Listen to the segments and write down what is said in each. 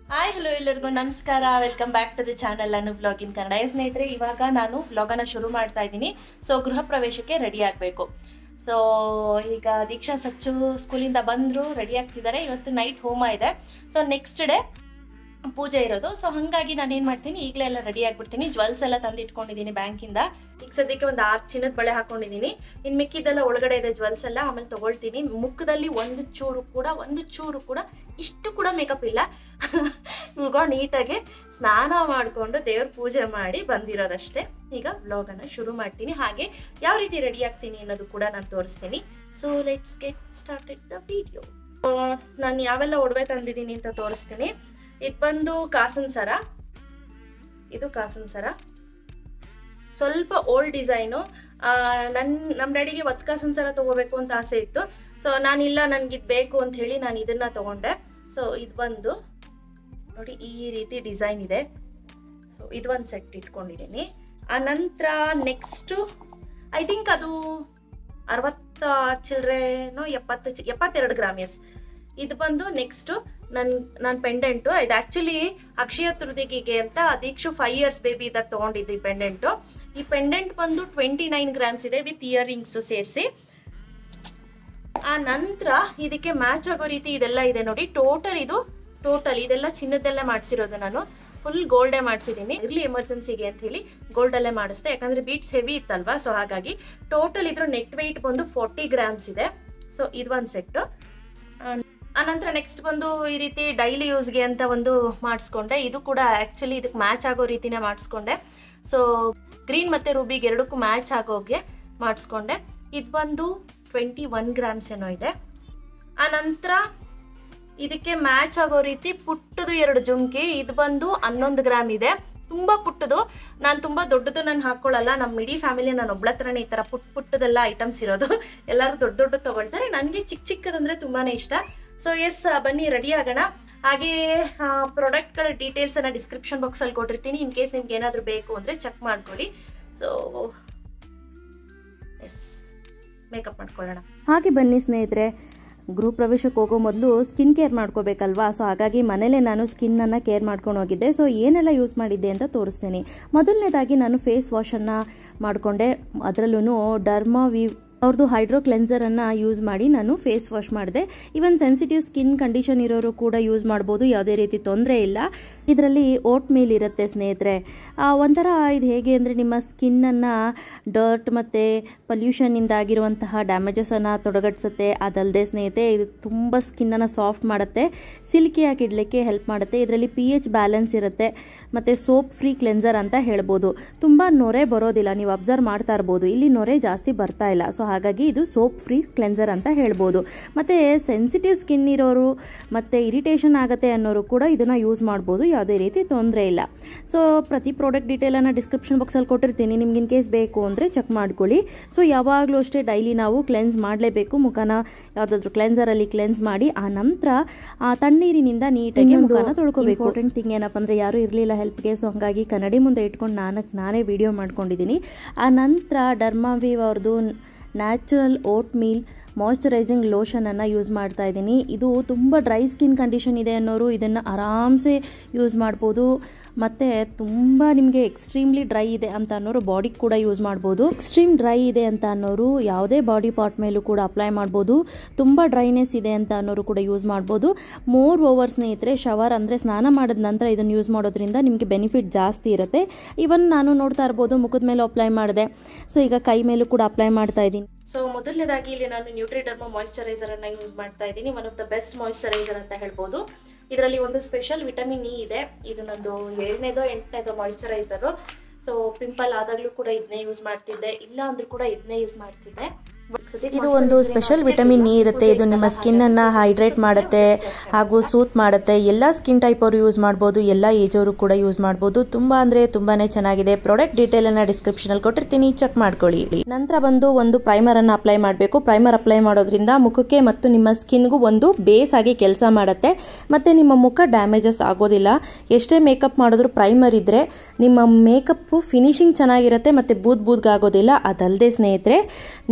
hi hello ಎಲ್ಲರಿಗೂ ನಮಸ್ಕಾರ welcome back to the channel ಅನ್ನು ಬ್ಲಾಗ್ ಇನ್ ಕನ್ನಡ ಏ ಸ್ನೇಹಿತರೆ ಇವಾಗ ನಾನು ಬ್ಲಾಗನ್ನು ಶುರು ಮಾಡ್ತಾ ಇದ್ದೀನಿ ಸೊ ಗೃಹ ಪ್ರವೇಶಕ್ಕೆ ರೆಡಿ ಆಗಬೇಕು ಸೊ ಈಗ ದೀಕ್ಷಾ ಸಚ್ಚು ಸ್ಕೂಲಿಂದ ಬಂದರು ರೆಡಿ ಆಗ್ತಿದ್ದಾರೆ ಇವತ್ತು ನೈಟ್ ಹೋಮ ಇದೆ ಸೊ ನೆಕ್ಸ್ಟ್ ಡೇ ಪೂಜೆ ಇರೋದು ಸೊ ಹಾಗಾಗಿ ನಾನು ಏನು ಮಾಡ್ತೀನಿ ಈಗಲೇ ಎಲ್ಲ ರೆಡಿ ಆಗಿಬಿಡ್ತೀನಿ ಜ್ವೆಲ್ಸ್ ಎಲ್ಲ ತಂದು ಇಟ್ಕೊಂಡಿದ್ದೀನಿ ಬ್ಯಾಂಕಿಂದ ಈಗ ಸದ್ಯಕ್ಕೆ ಒಂದು ಆರು ಚಿನ್ನದ ಬಳೆ ಹಾಕೊಂಡಿದ್ದೀನಿ ಇನ್ನು ಮಿಕ್ಕಿದ್ದೆಲ್ಲ ಒಳಗಡೆ ಇದೆ ಜ್ವೆಲ್ಸ್ ಎಲ್ಲ ಆಮೇಲೆ ತೊಗೊಳ್ತೀನಿ ಮುಖದಲ್ಲಿ ಒಂದು ಚೂರು ಕೂಡ ಒಂದು ಚೂರು ಕೂಡ ಇಷ್ಟು ಕೂಡ ಮೇಕಪ್ ಇಲ್ಲ ಈಗ ನೀಟಾಗಿ ಸ್ನಾನ ಮಾಡಿಕೊಂಡು ದೇವ್ರ ಪೂಜೆ ಮಾಡಿ ಬಂದಿರೋದಷ್ಟೇ ಈಗ ವ್ಲಾಗನ್ನು ಶುರು ಮಾಡ್ತೀನಿ ಹಾಗೆ ಯಾವ ರೀತಿ ರೆಡಿ ಆಗ್ತೀನಿ ಅನ್ನೋದು ಕೂಡ ನಾನು ತೋರಿಸ್ತೀನಿ so let's get started the video ನಾನು ಯಾವೆಲ್ಲ ಒಡವೆ ತಂದಿದ್ದೀನಿ ಅಂತ ತೋರಿಸ್ತೀನಿ ಇದು ಬಂದು ಕಾಸನ್ ಸರ ಇದು ಕಾಸನ್ ಸರ ಸ್ವಲ್ಪ ಓಲ್ಡ್ ಡಿಸೈನು ನನ್ನ ನಮ್ಮ ಡ್ಯಾಡಿಗೆ ಒತ್ತು ಕಾಸನ್ ಸರ ತೊಗೋಬೇಕು ಅಂತ ಆಸೆ ಇತ್ತು ಸೊ ನಾನಿಲ್ಲ ನನಗೆ ಇದು ಬೇಕು ಅಂತ ಹೇಳಿ ನಾನು ಇದನ್ನು ತೊಗೊಂಡೆ ಸೊ ಇದು ಬಂದು ನೋಡಿ ಈ ರೀತಿ ಡಿಸೈನ್ ಇದೆ ಸೊ ಇದು ಒಂದು ಸೆಟ್ ಇಟ್ಕೊಂಡಿದ್ದೀನಿ ಆ ನಂತರ ನೆಕ್ಸ್ಟು ಐ ಥಿಂಕ್ ಅದು ಅರವತ್ತ ಚಿಲ್ಲರೆನೋ ಎಪ್ಪತ್ತು ಚಿ ಎಪ್ಪತ್ತೆರಡು ಗ್ರಾಮ್ ಎಸ್ ಇದು ಬಂದು ನೆಕ್ಸ್ಟು ನನ್ನ ನನ್ನ ಪೆಂಡೆಂಟು ಇದು ಆ್ಯಕ್ಚುಲಿ ಅಕ್ಷಯ ತೃತೀಗಿಗೆ ಅಂತ ದೀಕ್ಷು ಫೈವ್ ಇಯರ್ಸ್ ಬೇಬಿ ಇದ್ದಾಗ ತೊಗೊಂಡಿದ್ದು ಈ ಪೆಂಡೆಂಟು ಈ ಪೆಂಡೆಂಟ್ ಬಂದು ಟ್ವೆಂಟಿ ನೈನ್ ಗ್ರಾಮ್ಸ್ ಇದೆ ವಿತ್ ಇಯರಿಂಗ್ಸು ಸೇರಿಸಿ ಆ ನಂತರ ಇದಕ್ಕೆ ಮ್ಯಾಚ್ ಆಗೋ ರೀತಿ ಇದೆಲ್ಲ ಇದೆ ನೋಡಿ ಟೋಟಲ್ ಇದು ಟೋಟಲ್ ಇದೆಲ್ಲ ಚಿನ್ನದಲ್ಲೇ ಮಾಡಿಸಿರೋದು ನಾನು ಫುಲ್ ಗೋಲ್ಡೇ ಮಾಡಿಸಿದ್ದೀನಿ ಇರ್ಲಿ ಎಮರ್ಜೆನ್ಸಿಗೆ ಅಂತ ಹೇಳಿ ಗೋಲ್ಡಲ್ಲೇ ಮಾಡಿಸ್ದೆ ಯಾಕಂದ್ರೆ ಬೀಟ್ಸ್ ಹೆವಿ ಇತ್ತಲ್ವಾ ಸೊ ಹಾಗಾಗಿ ಟೋಟಲ್ ಇದ್ರ ನೆಟ್ ವೆಯ್ಟ್ ಬಂದು ಫೋರ್ಟಿ ಗ್ರಾಮ್ಸ್ ಇದೆ ಸೊ ಇದು ಒಂದು ಸೆಟ್ಟು ಆನಂತರ ನೆಕ್ಸ್ಟ್ ಬಂದು ಈ ರೀತಿ ಡೈಲಿ ಯೂಸ್ಗೆ ಅಂತ ಒಂದು ಮಾಡಿಸ್ಕೊಂಡೆ ಇದು ಕೂಡ ಆ್ಯಕ್ಚುಲಿ ಇದಕ್ಕೆ ಮ್ಯಾಚ್ ಆಗೋ ರೀತಿನೇ ಮಾಡಿಸ್ಕೊಂಡೆ ಸೊ ಗ್ರೀನ್ ಮತ್ತು ರೂಬಿಗೆ ಎರಡಕ್ಕೂ ಮ್ಯಾಚ್ ಆಗೋಗೆ ಮಾಡಿಸ್ಕೊಂಡೆ ಇದು ಬಂದು ಟ್ವೆಂಟಿ ಒನ್ ಗ್ರಾಮ್ಸ್ ಏನೋ ಇದೆ ಆನಂತರ ಇದಕ್ಕೆ ಮ್ಯಾಚ್ ಆಗೋ ರೀತಿ ಪುಟ್ಟದು ಎರಡು ಜುಮ್ಕಿ ಇದು ಬಂದು ಹನ್ನೊಂದು ಗ್ರಾಮ್ ಇದೆ ತುಂಬ ಪುಟ್ಟದು ನಾನು ತುಂಬ ದೊಡ್ಡದು ನಾನು ಹಾಕ್ಕೊಳ್ಳಲ್ಲ ನಮ್ಮ ಇಡೀ ಫ್ಯಾಮಿಲಿ ನಾನು ಒಬ್ಳ ಹತ್ರನೇ ಈ ಥರ ಪುಟ್ ಪುಟ್ಟದೆಲ್ಲ ಐಟಮ್ಸ್ ಇರೋದು ಎಲ್ಲರೂ ದೊಡ್ಡ ದೊಡ್ಡ ತೊಗೊಳ್ತಾರೆ ನನಗೆ ಚಿಕ್ಕ ಚಿಕ್ಕದಂದರೆ ತುಂಬಾ ಇಷ್ಟ ಸೊ ಎಸ್ ಬನ್ನಿ ರೆಡಿ ಆಗೋಣ ಹಾಗೆ ಪ್ರಾಡಕ್ಟ್ಗಳ ಡೀಟೇಲ್ಸನ್ನು ಡಿಸ್ಕ್ರಿಪ್ಷನ್ ಬಾಕ್ಸಲ್ಲಿ ಕೊಟ್ಟಿರ್ತೀನಿ ಇನ್ ಕೇಸ್ ನಿಮ್ಗೆ ಏನಾದರೂ ಬೇಕು ಅಂದರೆ ಚೆಕ್ ಮಾಡ್ಕೊಳ್ಳಿ ಸೊ ಎಸ್ ಮೇಕಪ್ ಮಾಡ್ಕೊಳ್ಳೋಣ ಹಾಗೆ ಬನ್ನಿ ಸ್ನೇಹಿತರೆ ಗೃಹ ಪ್ರವೇಶಕ್ಕೆ ಹೋಗೋ ಮೊದಲು ಸ್ಕಿನ್ ಕೇರ್ ಮಾಡ್ಕೋಬೇಕಲ್ವಾ ಸೊ ಹಾಗಾಗಿ ಮನೇಲೆ ನಾನು ಸ್ಕಿನ್ನನ್ನು ಕೇರ್ ಮಾಡ್ಕೊಂಡು ಹೋಗಿದ್ದೆ ಸೊ ಏನೆಲ್ಲ ಯೂಸ್ ಮಾಡಿದ್ದೆ ಅಂತ ತೋರಿಸ್ತೀನಿ ಮೊದಲನೇದಾಗಿ ನಾನು ಫೇಸ್ ವಾಶನ್ನು ಮಾಡಿಕೊಂಡೆ ಅದರಲ್ಲೂ ಡರ್ಮಾ ವಿ ಅವ್ರದ್ದು ಹೈಡ್ರೋ ಕ್ಲೆನ್ಸರನ್ನು ಯೂಸ್ ಮಾಡಿ ನಾನು ಫೇಸ್ ವಾಶ್ ಮಾಡಿದೆ ಇವನ್ ಸೆನ್ಸಿಟಿವ್ ಸ್ಕಿನ್ ಕಂಡೀಷನ್ ಇರೋರು ಕೂಡ ಯೂಸ್ ಮಾಡ್ಬೋದು ಯಾವುದೇ ರೀತಿ ತೊಂದರೆ ಇಲ್ಲ ಇದರಲ್ಲಿ ಓಟ್ ಮೀಲ್ ಇರುತ್ತೆ ಸ್ನೇಹಿತರೆ ಒಂಥರ ಇದು ಹೇಗೆ ಅಂದರೆ ನಿಮ್ಮ ಸ್ಕಿನ್ನನ್ನು ಡರ್ಟ್ ಮತ್ತು ಪಲ್ಯೂಷನ್ನಿಂದ ಆಗಿರುವಂತಹ ಡ್ಯಾಮೇಜಸನ್ನು ತೊಡಗಡಿಸುತ್ತೆ ಅದಲ್ಲದೆ ಸ್ನೇಹಿತೆ ಇದು ತುಂಬ ಸ್ಕಿನ್ನನ್ನು ಸಾಫ್ಟ್ ಮಾಡುತ್ತೆ ಸಿಲ್ಕಿಯಾಗಿ ಇಡಲಿಕ್ಕೆ ಹೆಲ್ಪ್ ಮಾಡುತ್ತೆ ಇದರಲ್ಲಿ ಪಿ ಎಚ್ ಬ್ಯಾಲೆನ್ಸ್ ಇರುತ್ತೆ ಮತ್ತು ಸೋಪ್ ಫ್ರೀ ಕ್ಲೆನ್ಸರ್ ಅಂತ ಹೇಳ್ಬೋದು ತುಂಬ ನೊರೆ ಬರೋದಿಲ್ಲ ನೀವು ಅಬ್ಸರ್ವ್ ಮಾಡ್ತಾ ಇರ್ಬೋದು ಇಲ್ಲಿ ನೊರೆ ಜಾಸ್ತಿ ಬರ್ತಾ ಇಲ್ಲ ಸೊ ಹಾಗಾಗಿ ಇದು ಸೋಪ್ ಫ್ರೀ ಕ್ಲೆನ್ಸರ್ ಅಂತ ಹೇಳ್ಬೋದು ಮತ್ತು ಸೆನ್ಸಿಟಿವ್ ಸ್ಕಿನ್ ಇರೋರು ಮತ್ತು ಇರಿಟೇಷನ್ ಆಗುತ್ತೆ ಅನ್ನೋರು ಕೂಡ ಇದನ್ನು ಯೂಸ್ ಮಾಡ್ಬೋದು ಯಾವುದೇ ರೀತಿ ತೊಂದರೆ ಇಲ್ಲ ಸೊ ಪ್ರತಿ ಪ್ರಾಡಕ್ಟ್ ಡೀಟೇಲನ್ನು ಡಿಸ್ಕ್ರಿಪ್ಷನ್ ಬಾಕ್ಸಲ್ಲಿ ಕೊಟ್ಟಿರ್ತೀನಿ ನಿಮ್ಗೆ ಇನ್ ಕೇಸ್ ಬೇಕು ಅಂದರೆ ಚೆಕ್ ಮಾಡ್ಕೊಳ್ಳಿ ಸೊ ಯಾವಾಗಲೂ ಅಷ್ಟೇ ಡೈಲಿ ನಾವು ಕ್ಲೆನ್ಸ್ ಮಾಡಲೇಬೇಕು ಮುಖನ ಯಾವುದಾದ್ರೂ ಕ್ಲೆನ್ಸರಲ್ಲಿ ಕ್ಲೆನ್ಸ್ ಮಾಡಿ ಆ ನಂತರ ಆ ತಣ್ಣೀರಿನಿಂದ ನೀಟಾಗಿ ಮುಖನ ತೊಳ್ಕೊಬೇಕು ಇಂಪಾರ್ಟೆಂಟ್ ಥಿಂಗ್ ಏನಪ್ಪ ಅಂದರೆ ಯಾರೂ ಇರಲಿಲ್ಲ ಹೆಲ್ಪ್ಗೆ ಸೊ ಹಾಗಾಗಿ ಕನ್ನಡಿ ಮುಂದೆ ಇಟ್ಕೊಂಡು ನಾನು ನಾನೇ ವಿಡಿಯೋ ಮಾಡ್ಕೊಂಡಿದ್ದೀನಿ ಆ ನಂತರ ಡರ್ಮಾವೀವ್ ಅವ್ರದ್ದು ನ್ಯಾಚುರಲ್ ಓಟ್ ಮೀಲ್ ಮಾಯ್ಶ್ಚರೈಸಿಂಗ್ ಲೋಷನನ್ನು ಯೂಸ್ ಮಾಡ್ತಾ ಇದ್ದೀನಿ ಇದು ತುಂಬ ಡ್ರೈ ಸ್ಕಿನ್ ಕಂಡೀಷನ್ ಇದೆ ಅನ್ನೋರು ಇದನ್ನು ಆರಾಮ್ಸೆ ಯೂಸ್ ಮಾಡ್ಬೋದು ಮತ್ತು ತುಂಬ ನಿಮಗೆ ಎಕ್ಸ್ಟ್ರೀಮ್ಲಿ ಡ್ರೈ ಇದೆ ಅಂತ ಅನ್ನೋರು ಬಾಡಿಗೆ ಕೂಡ ಯೂಸ್ ಮಾಡ್ಬೋದು ಎಕ್ಸ್ಟ್ರೀಮ್ ಡ್ರೈ ಇದೆ ಅಂತ ಅನ್ನೋರು ಯಾವುದೇ ಬಾಡಿ ಪಾರ್ಟ್ ಮೇಲೂ ಕೂಡ ಅಪ್ಲೈ ಮಾಡ್ಬೋದು ತುಂಬ ಡ್ರೈನೆಸ್ ಇದೆ ಅಂತ ಅನ್ನೋರು ಕೂಡ ಯೂಸ್ ಮಾಡ್ಬೋದು ಮೋರ್ ಓವರ್ ಸ್ನೇಹಿತರೆ ಶವರ್ ಅಂದರೆ ಸ್ನಾನ ಮಾಡಿದ ನಂತರ ಇದನ್ನು ಯೂಸ್ ಮಾಡೋದ್ರಿಂದ ನಿಮಗೆ ಬೆನಿಫಿಟ್ ಜಾಸ್ತಿ ಇರುತ್ತೆ ಇವನ್ ನಾನು ನೋಡ್ತಾ ಇರ್ಬೋದು ಮುಖದ ಮೇಲೆ ಅಪ್ಲೈ ಮಾಡಿದೆ ಸೊ ಈಗ ಕೈ ಮೇಲೂ ಕೂಡ ಅಪ್ಲೈ ಮಾಡ್ತಾ ಇದ್ದೀನಿ ಸೊ ಮೊದಲನೇದಾಗಿ ಇಲ್ಲಿ ನಾನು ನ್ಯೂಟ್ರಿಡರ್ಮ ಮಾಯಿಶ್ಚರೈಸರ್ ಅನ್ನ ಯೂಸ್ ಮಾಡ್ತಾ ಇದ್ದೀನಿ one of the best moisturiser ಅಂತ ಹೇಳ್ಬೋದು ಇದರಲ್ಲಿ ಒಂದು ಸ್ಪೆಷಲ್ ವಿಟಮಿನ್ ಇ ಇದೆ ಇದು ನಂದು ಏಳನೇದೋ ಎಂಟನೇದೋ ಮಾಯಿಶ್ಚರೈಸರು ಸೊ ಪಿಂಪಲ್ ಆದಾಗಲೂ ಕೂಡ ಇದನ್ನೇ ಯೂಸ್ ಮಾಡ್ತಿದ್ದೆ ಇಲ್ಲ ಅಂದ್ರೂ ಕೂಡ ಇದನ್ನೇ ಯೂಸ್ ಮಾಡ್ತಿದ್ದೆ ಇದು ಒಂದು ಸ್ಪೆಷಲ್ ವಿಟಮಿನ್ ಇ ಇರುತ್ತೆ ಇದು ನಿಮ್ಮ ಸ್ಕಿನ್ ಅನ್ನ ಹೈಡ್ರೇಟ್ ಮಾಡುತ್ತೆ ಹಾಗೂ ಸೂತ್ ಮಾಡುತ್ತೆ ಎಲ್ಲ ಸ್ಕಿನ್ ಟೈಪ್ ಅವರು ಯೂಸ್ ಮಾಡ್ಬೋದು ಎಲ್ಲ ಏಜ್ ಅವರು ಕೂಡ ಯೂಸ್ ಮಾಡ್ಬೋದು ತುಂಬಾ ಅಂದ್ರೆ ತುಂಬಾನೇ ಚೆನ್ನಾಗಿದೆ ಪ್ರಾಡಕ್ಟ್ ಡೀಟೇಲ್ ಅನ್ನ ಡಿಸ್ಕ್ರಿಪ್ಷನ್ ಅಲ್ಲಿ ಕೊಟ್ಟಿರ್ತೀನಿ ಚೆಕ್ ಮಾಡ್ಕೊಳ್ಳಿ ನಂತರ ಬಂದು ಒಂದು ಪ್ರೈಮರ್ ಅನ್ನ ಅಪ್ಲೈ ಮಾಡಬೇಕು ಪ್ರೈಮರ್ ಅಪ್ಲೈ ಮಾಡೋದ್ರಿಂದ ಮುಖಕ್ಕೆ ಮತ್ತು ನಿಮ್ಮ ಸ್ಕಿನ್ಗೂ ಒಂದು ಬೇಸ್ ಆಗಿ ಕೆಲಸ ಮಾಡುತ್ತೆ ಮತ್ತೆ ನಿಮ್ಮ ಮುಖ ಡ್ಯಾಮೇಜಸ್ ಆಗೋದಿಲ್ಲ ಎಷ್ಟೇ ಮೇಕಪ್ ಮಾಡಿದ್ರು ಪ್ರೈಮರ್ ಇದ್ರೆ ನಿಮ್ಮ ಮೇಕಪ್ ಫಿನಿಶಿಂಗ್ ಚೆನ್ನಾಗಿರುತ್ತೆ ಮತ್ತೆ ಬೂದ್ ಬೂದ್ಗಾಗೋದಿಲ್ಲ ಅದಲ್ಲದೆ ಸ್ನೇಹಿತರೆ ನಿಮ್ಮ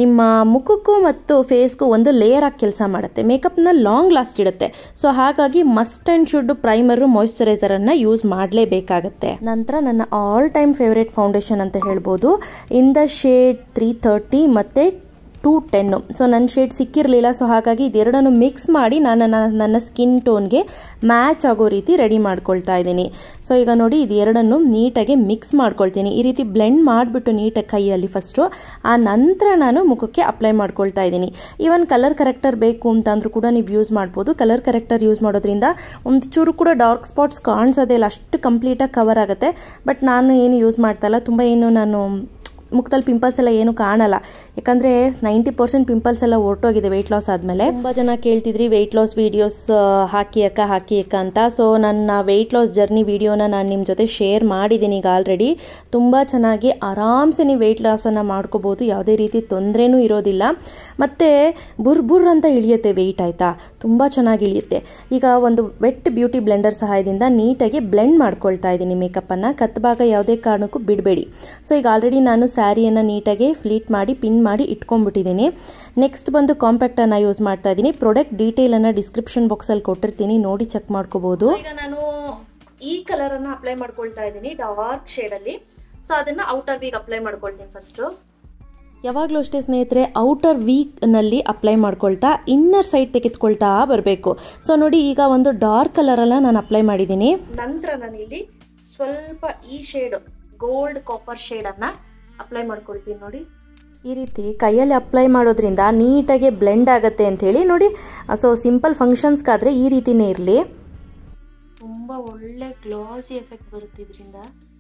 ಮುಖಕ್ಕೂ ಮತ್ತು ಫೇಸ್ಗೂ ಒಂದು ಲೇಯರ್ ಆಗಿ ಕೆಲಸ ಮಾಡುತ್ತೆ ಮೇಕಪ್ನ ಲಾಂಗ್ ಲಾಸ್ಟ್ ಇಡುತ್ತೆ ಸೊ ಹಾಗಾಗಿ ಮಸ್ಟ್ ಆ್ಯಂಡ್ ಶುಡ್ ಪ್ರೈಮರು ಮಾಯಿಶ್ಚರೈಸರನ್ನು ಯೂಸ್ ಮಾಡಲೇಬೇಕಾಗತ್ತೆ ನಂತರ ನನ್ನ ಆಲ್ ಟೈಮ್ ಫೇವ್ರೇಟ್ ಫೌಂಡೇಶನ್ ಅಂತ ಹೇಳ್ಬೋದು in the shade three thirty ಮತ್ತು ಟು ಟೆನ್ನು ಸೊ ನನ್ನ ಶೇಡ್ ಸಿಕ್ಕಿರಲಿಲ್ಲ ಸೊ ಹಾಗಾಗಿ ಇದೆರಡನ್ನು ಮಿಕ್ಸ್ ಮಾಡಿ ನಾನು ನನ್ನ ನನ್ನ ಸ್ಕಿನ್ ಟೋನ್ಗೆ ಮ್ಯಾಚ್ ಆಗೋ ರೀತಿ ರೆಡಿ ಮಾಡ್ಕೊಳ್ತಾ ಇದ್ದೀನಿ ಸೊ ಈಗ ನೋಡಿ ಇದು ಎರಡನ್ನು ನೀಟಾಗಿ ಮಿಕ್ಸ್ ಮಾಡ್ಕೊಳ್ತೀನಿ ಈ ರೀತಿ ಬ್ಲೆಂಡ್ ಮಾಡಿಬಿಟ್ಟು ನೀಟಾಗಿ ಕೈಯಲ್ಲಿ ಫಸ್ಟು ಆ ನಂತರ ನಾನು ಮುಖಕ್ಕೆ ಅಪ್ಲೈ ಮಾಡ್ಕೊಳ್ತಾ ಇದ್ದೀನಿ ಈವನ್ ಕಲರ್ ಕರೆಕ್ಟರ್ ಬೇಕು ಅಂತ ಅಂದ್ರೂ ಕೂಡ ನೀವು ಯೂಸ್ ಮಾಡ್ಬೋದು ಕಲರ್ ಕರೆಕ್ಟರ್ ಯೂಸ್ ಮಾಡೋದ್ರಿಂದ ಒಂದು ಚೂರು ಕೂಡ ಡಾರ್ಕ್ ಸ್ಪಾಟ್ಸ್ ಕಾಣಿಸೋದೇ ಇಲ್ಲ ಅಷ್ಟು ಕಂಪ್ಲೀಟಾಗಿ ಕವರ್ ಆಗುತ್ತೆ ಬಟ್ ನಾನು ಏನು ಯೂಸ್ ಮಾಡ್ತಾ ಇಲ್ಲ ತುಂಬ ಏನು ನಾನು ಮುಖದಲ್ಲಿ ಪಿಂಪಲ್ಸ್ ಎಲ್ಲ ಏನು ಕಾಣಲ್ಲ ಯಾಕಂದರೆ ನೈಂಟಿ ಪರ್ಸೆಂಟ್ ಪಿಂಪಲ್ಸ್ ಎಲ್ಲ ಹೊರಟೋಗಿದೆ ವೆಯ್ಟ್ ಲಾಸ್ ಆದಮೇಲೆ ತುಂಬ ಜನ ಕೇಳ್ತಿದ್ರಿ ವೆಯ್ಟ್ ಲಾಸ್ ವೀಡಿಯೋಸ್ ಹಾಕಿ ಅಕ್ಕ ಹಾಕಿ ಅಕ್ಕ ಅಂತ ಸೊ ನನ್ನ ವೆಯ್ಟ್ ಲಾಸ್ ಜರ್ನಿ ವೀಡಿಯೋನ ನಾನು ನಿಮ್ಮ ಜೊತೆ ಶೇರ್ ಮಾಡಿದ್ದೀನಿ ಈಗ ಆಲ್ರೆಡಿ ತುಂಬ ಚೆನ್ನಾಗಿ ಆರಾಮ್ಸೆ ನೀವು ವೆಯ್ಟ್ ಲಾಸನ್ನು ಮಾಡ್ಕೋಬೋದು ಯಾವುದೇ ರೀತಿ ತೊಂದರೆನೂ ಇರೋದಿಲ್ಲ ಮತ್ತು ಬುರ್ ಬುರ್ ಅಂತ ಇಳಿಯುತ್ತೆ ವೆಯ್ಟ್ ಆಯಿತಾ ತುಂಬ ಚೆನ್ನಾಗಿ ಇಳಿಯುತ್ತೆ ಈಗ ಒಂದು ವೆಟ್ ಬ್ಯೂಟಿ ಬ್ಲೆಂಡರ್ ಸಹಾಯದಿಂದ ನೀಟಾಗಿ ಬ್ಲೆಂಡ್ ಮಾಡ್ಕೊಳ್ತಾ ಇದ್ದೀನಿ ಮೇಕಪ್ಪನ್ನು ಕತ್ತಭಾಗ ಯಾವುದೇ ಕಾರಣಕ್ಕೂ ಬಿಡಬೇಡಿ ಸೊ ಈಗ ಆಲ್ರೆಡಿ ನಾನು ಸ್ಯಾರಿಯನ್ನು ನೀಟಾಗಿ ಫ್ಲೀಟ್ ಮಾಡಿ ಪಿನ್ ಮಾಡಿ ಇಟ್ಕೊಂಡ್ಬಿಟ್ಟಿದ್ದೀನಿ ನೆಕ್ಸ್ಟ್ ಬಂದು ಕಾಂಪ್ಯಾಕ್ಟನ್ನು ಯೂಸ್ ಮಾಡ್ತಾ ಇದ್ದೀನಿ ಪ್ರಾಡಕ್ಟ್ ಡೀಟೇಲನ್ನು ಡಿಸ್ಕ್ರಿಪ್ಷನ್ ಬಾಕ್ಸಲ್ಲಿ ಕೊಟ್ಟಿರ್ತೀನಿ ನೋಡಿ ಚೆಕ್ ಮಾಡ್ಕೋಬೋದು ಈಗ ನಾನು ಈ ಕಲರ್ ಅನ್ನ ಅಪ್ಲೈ ಮಾಡ್ಕೊಳ್ತಾ ಇದ್ದೀನಿ ಡಾರ್ಕ್ ಶೇಡ್ ಅಲ್ಲಿ ಸೊ ಅದನ್ನ ಔಟರ್ ವೀಕ್ ಅಪ್ಲೈ ಮಾಡ್ಕೊಳ್ತೀನಿ ಫಸ್ಟ್ ಯಾವಾಗಲೂ ಅಷ್ಟೇ ಸ್ನೇಹಿತರೆ ಔಟರ್ ವೀಕ್ನಲ್ಲಿ ಅಪ್ಲೈ ಮಾಡ್ಕೊಳ್ತಾ ಇನ್ನರ್ ಸೈಡ್ ತೆಗೆದುಕೊಳ್ತಾ ಬರಬೇಕು ಸೊ ನೋಡಿ ಈಗ ಒಂದು ಡಾರ್ಕ್ ಕಲರಲ್ಲ ನಾನು ಅಪ್ಲೈ ಮಾಡಿದ್ದೀನಿ ನಂತರ ನಾನು ಇಲ್ಲಿ ಸ್ವಲ್ಪ ಈ ಶೇಡ್ ಗೋಲ್ಡ್ ಕಾಪರ್ ಶೇಡ್ ಅನ್ನ ಅಪ್ಲೈ ಮಾಡ್ಕೊಳ್ತೀನಿ ನೋಡಿ ಈ ರೀತಿ ಕೈಯಲ್ಲಿ ಅಪ್ಲೈ ಮಾಡೋದ್ರಿಂದ ನೀಟಾಗಿ ಬ್ಲೆಂಡ್ ಆಗುತ್ತೆ ಅಂಥೇಳಿ ನೋಡಿ ಸೊ ಸಿಂಪಲ್ ಫಂಕ್ಷನ್ಸ್ಗಾದರೆ ಈ ರೀತಿನೇ ಇರಲಿ ತುಂಬಾ ಒಳ್ಳೆ ಗ್ಲಾಸಿ ಎಫೆಕ್ಟ್ ಬರುತ್ತೆ ಇದರಿಂದ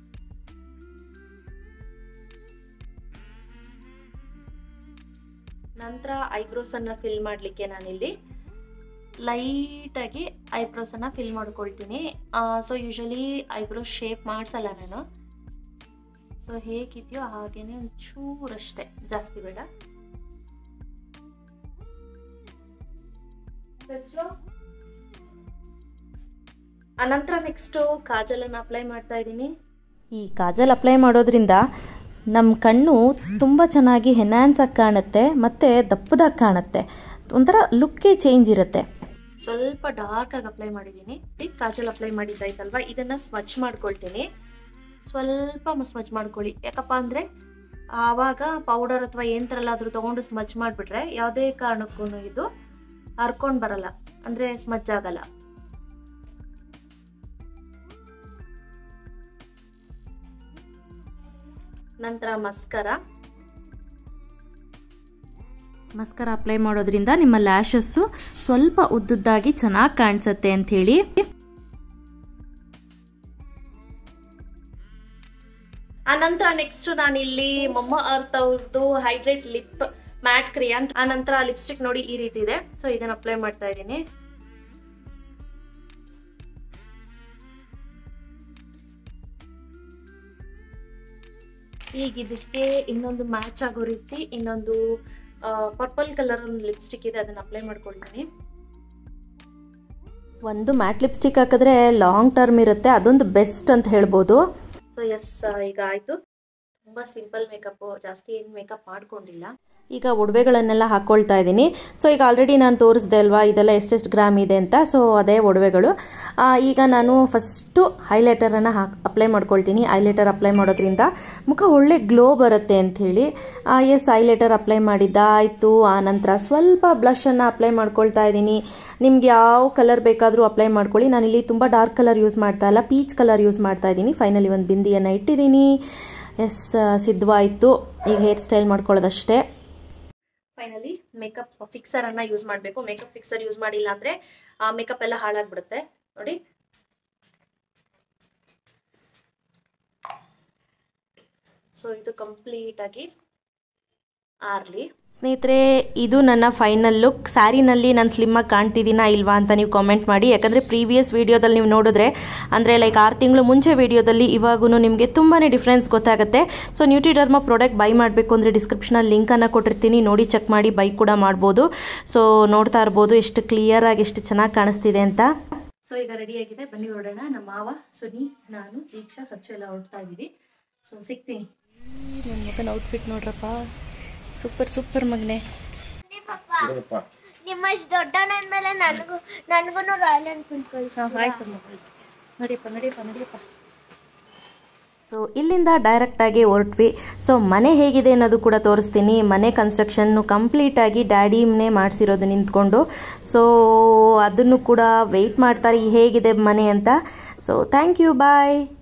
ನಂತರ ಐಬ್ರೋಸ್ ಅನ್ನ ಫಿಲ್ ಮಾಡಲಿಕ್ಕೆ ನಾನಿಲ್ಲಿ ಲೈಟಾಗಿ ಐಬ್ರೋಸ್ ಅನ್ನ ಫಿಲ್ ಮಾಡ್ಕೊಳ್ತೀನಿ ಸೊ ಯೂಶಲಿ ಐಬ್ರೋಸ್ ಶೇಪ್ ಮಾಡಿಸಲ್ಲ ನಾನು ಸೊ ಹೇಗಿದೆಯೋ ಹಾಗೇನೆ ಒಂಚೂರಷ್ಟೇ ಜಾಸ್ತಿ ಬೇಡ ಅನಂತರ ನೆಕ್ಸ್ಟು ಕಾಜಲನ್ನು ಅಪ್ಲೈ ಮಾಡ್ತಾ ಇದ್ದೀನಿ ಈ ಕಾಜಲ್ ಅಪ್ಲೈ ಮಾಡೋದ್ರಿಂದ ನಮ್ಮ ಕಣ್ಣು ತುಂಬ ಚೆನ್ನಾಗಿ ಹೆನ್ಯಾನ್ಸ್ ಆಗಿ ಕಾಣುತ್ತೆ ಮತ್ತು ದಪ್ಪದಾಗಿ ಕಾಣುತ್ತೆ ಒಂಥರ ಲುಕ್ಕೇ ಚೇಂಜ್ ಇರುತ್ತೆ ಸ್ವಲ್ಪ ಡಾರ್ಕ್ ಆಗಿ ಅಪ್ಲೈ ಮಾಡಿದ್ದೀನಿ ಕಾಜಲ್ ಅಪ್ಲೈ ಮಾಡಿದ್ದಾಯ್ತಲ್ವಾ ಇದನ್ನ ಸ್ಮಚ್ ಮಾಡ್ಕೊಳ್ತೀನಿ ಸ್ವಲ್ಪ ಸ್ಮಚ್ ಮಾಡ್ಕೊಳ್ಳಿ ಯಾಕಪ್ಪ ಅಂದರೆ ಆವಾಗ ಪೌಡರ್ ಅಥವಾ ಏಂತ್ರಲ್ಲಾದರೂ ತೊಗೊಂಡು ಸ್ಮಚ್ ಮಾಡಿಬಿಟ್ರೆ ಯಾವುದೇ ಕಾರಣಕ್ಕೂ ಇದು ಹರ್ಕೊಂಡು ಬರಲ್ಲ ಅಂದರೆ ಸ್ಮಚ್ ಆಗಲ್ಲ ನಂತರ ಮಸ್ಕರ ಮಸ್ಕರ ಅಪ್ಲೈ ಮಾಡೋದ್ರಿಂದ ನಿಮ್ಮ ಲ್ಯಾಶಸ್ಸು ಸ್ವಲ್ಪ ಉದ್ದುದ್ದಾಗಿ ಚೆನ್ನಾಗಿ ಕಾಣಿಸುತ್ತೆ ಅಂಥೇಳಿ ಆ ನಂತರ ನೆಕ್ಸ್ಟ್ ನಾನು ಇಲ್ಲಿ ಮೊಮ್ಮ ಅರ್ತ್ ಅವ್ರದ್ದು ಹೈಡ್ರೇಟ್ ಲಿಪ್ ಮ್ಯಾಟ್ ಕ್ರಿಯಾನ್ ಆ ನಂತರ ಲಿಪ್ಸ್ಟಿಕ್ ನೋಡಿ ಈ ರೀತಿ ಇದೆ ಸೊ ಇದನ್ನ ಅಪ್ಲೈ ಮಾಡ್ತಾ ಇದ್ದೀನಿ ಈಗ ಇದಕ್ಕೆ ಇನ್ನೊಂದು ಮ್ಯಾಚ್ ಆಗೋ ರೀತಿ ಇನ್ನೊಂದು ಪರ್ಪಲ್ ಕಲರ್ ಒಂದು ಲಿಪ್ಸ್ಟಿಕ್ ಇದೆ ಅದನ್ನ ಅಪ್ಲೈ ಮಾಡ್ಕೊಳ್ತೀನಿ ಒಂದು ಮ್ಯಾಟ್ ಲಿಪ್ಸ್ಟಿಕ್ ಹಾಕಿದ್ರೆ ಲಾಂಗ್ ಟರ್ಮ್ ಇರುತ್ತೆ ಅದೊಂದು ಬೆಸ್ಟ್ ಅಂತ ಹೇಳ್ಬೋದು ಸೊ ಎಸ್ ಈಗ ಆಯ್ತು ತುಂಬಾ ಸಿಂಪಲ್ ಮೇಕಪ್ ಜಾಸ್ತಿ ಏನು ಮೇಕಪ್ ಮಾಡ್ಕೊಂಡಿಲ್ಲ ಈಗ ಒಡವೆಗಳನ್ನೆಲ್ಲ ಹಾಕ್ಕೊಳ್ತಾ ಇದ್ದೀನಿ ಸೊ ಈಗ ಆಲ್ರೆಡಿ ನಾನು ತೋರಿಸ್ದೆ ಅಲ್ವಾ ಇದೆಲ್ಲ ಎಷ್ಟೆಷ್ಟು ಗ್ರಾಮ್ ಇದೆ ಅಂತ ಸೊ ಅದೇ ಒಡವೆಗಳು ಈಗ ನಾನು ಫಸ್ಟು ಹೈಲೈಟರನ್ನು ಹಾಕಿ ಅಪ್ಲೈ ಮಾಡ್ಕೊಳ್ತೀನಿ ಹೈಲೈಟರ್ ಅಪ್ಲೈ ಮಾಡೋದ್ರಿಂದ ಮುಖ ಒಳ್ಳೆ ಗ್ಲೋ ಬರುತ್ತೆ ಅಂಥೇಳಿ ಎಸ್ ಹೈಲೈಟರ್ ಅಪ್ಲೈ ಮಾಡಿದ್ದಾಯಿತು ಆ ನಂತರ ಸ್ವಲ್ಪ ಬ್ಲಷನ್ನು ಅಪ್ಲೈ ಮಾಡ್ಕೊಳ್ತಾ ಇದ್ದೀನಿ ನಿಮ್ಗೆ ಯಾವ ಕಲರ್ ಬೇಕಾದರೂ ಅಪ್ಲೈ ಮಾಡ್ಕೊಳ್ಳಿ ನಾನಿಲ್ಲಿ ತುಂಬ ಡಾರ್ಕ್ ಕಲರ್ ಯೂಸ್ ಮಾಡ್ತಾ ಇಲ್ಲ ಪೀಚ್ ಕಲರ್ ಯೂಸ್ ಮಾಡ್ತಾ ಇದ್ದೀನಿ ಫೈನಲಿ ಒಂದು ಬಿಂದಿಯನ್ನು ಇಟ್ಟಿದ್ದೀನಿ ಎಸ್ ಸಿದ್ಧವಾಯಿತು ಈಗ ಹೇರ್ ಸ್ಟೈಲ್ ಮಾಡ್ಕೊಳ್ಳೋದಷ್ಟೇ ಫೈನಲಿ ಮೇಕಪ್ ಫಿಕ್ಸರ್ ಅನ್ನ ಯೂಸ್ ಮಾಡಬೇಕು ಮೇಕಪ್ ಫಿಕ್ಸರ್ ಯೂಸ್ ಮಾಡಿಲ್ಲ ಅಂದ್ರೆ ಆ ಮೇಕಪ್ ಎಲ್ಲ ಹಾಳಾಗ್ಬಿಡುತ್ತೆ ನೋಡಿ ಸೊ ಇದು ಕಂಪ್ಲೀಟ್ ಆಗಿ ಆರ್ಲಿ ಸ್ನೇಹಿತರೆ ಇದು ನನ್ನ ಫೈನಲ್ ಲುಕ್ ಸ್ಯಾರಿನಲ್ಲಿ ನಾನು ಸ್ಲಿಮ್ಮಾಗಿ ಕಾಣ್ತಿದ್ದೀನಾ ಇಲ್ವಾ ಅಂತ ನೀವು ಕಾಮೆಂಟ್ ಮಾಡಿ ಯಾಕಂದರೆ ಪ್ರೀವಿಯಸ್ ವೀಡಿಯೋದಲ್ಲಿ ನೀವು ನೋಡಿದ್ರೆ ಅಂದರೆ ಲೈಕ್ ಆರು ತಿಂಗಳು ಮುಂಚೆ ವೀಡಿಯೋದಲ್ಲಿ ಇವಾಗೂ ನಿಮಗೆ ತುಂಬಾ ಡಿಫ್ರೆನ್ಸ್ ಗೊತ್ತಾಗುತ್ತೆ ಸೊ ನ್ಯೂಟ್ರಿಡರ್ಮಾ ಪ್ರಾಡಕ್ಟ್ ಬೈ ಮಾಡಬೇಕು ಅಂದರೆ ಡಿಸ್ಕ್ರಿಪ್ಷನಲ್ಲಿ ಲಿಂಕನ್ನು ಕೊಟ್ಟಿರ್ತೀನಿ ನೋಡಿ ಚೆಕ್ ಮಾಡಿ ಬೈ ಕೂಡ ಮಾಡ್ಬೋದು ಸೊ ನೋಡ್ತಾ ಇರ್ಬೋದು ಎಷ್ಟು ಕ್ಲಿಯರಾಗಿ ಎಷ್ಟು ಚೆನ್ನಾಗಿ ಕಾಣಿಸ್ತಿದೆ ಅಂತ ಸೊ ಈಗ ರೆಡಿ ಆಗಿದೆ ಬನ್ನಿ ಹೊರಡೋಣ ನಮ್ಮ ಮಾವ ಸುನಿ ನಾನು ದೀಕ್ಷಾ ಸಚ್ಚು ಎಲ್ಲ ಹೊರಡ್ತಾ ಇದ್ದೀವಿ ಸೊ ಸಿಗ್ತೀನಿ ನನ್ನ ಮಗನ ಔಟ್ಫಿಟ್ ನೋಡ್ರಪ್ಪ ಸೂಪರ್ ಸೂಪರ್ ಮಗನೆ ಪಾಪ ನಿಮ್ಮಷ್ಟು ದೊಡ್ಡವನಾದ್ಮೇಲೆ ನನಗೂ ನನಗೂ ರಾಯಲ್ ಎನ್ಫೀಲ್ಡ್ ಕಳಿಸಿ ಆಯ್ತು ನಡಿಯಪ್ಪ ನಡಿಯಪ್ಪ ನಡಿಯಪ್ಪ ಸೊ ಇಲ್ಲಿಂದ ಡೈರೆಕ್ಟಾಗಿ ಹೊರಟ್ವಿ ಸೊ ಮನೆ ಹೇಗಿದೆ ಅನ್ನೋದು ಕೂಡ ತೋರಿಸ್ತೀನಿ ಮನೆ ಕನ್ಸ್ಟ್ರಕ್ಷನ್ನು ಕಂಪ್ಲೀಟಾಗಿ ಡ್ಯಾಡಿನೇ ಮಾಡಿಸಿರೋದು ನಿಂತ್ಕೊಂಡು ಸೊ ಅದನ್ನು ಕೂಡ ವೆಯ್ಟ್ ಮಾಡ್ತಾರೆ ಹೇಗಿದೆ ಮನೆ ಅಂತ ಸೊ ಥ್ಯಾಂಕ್ ಯು ಬಾಯ್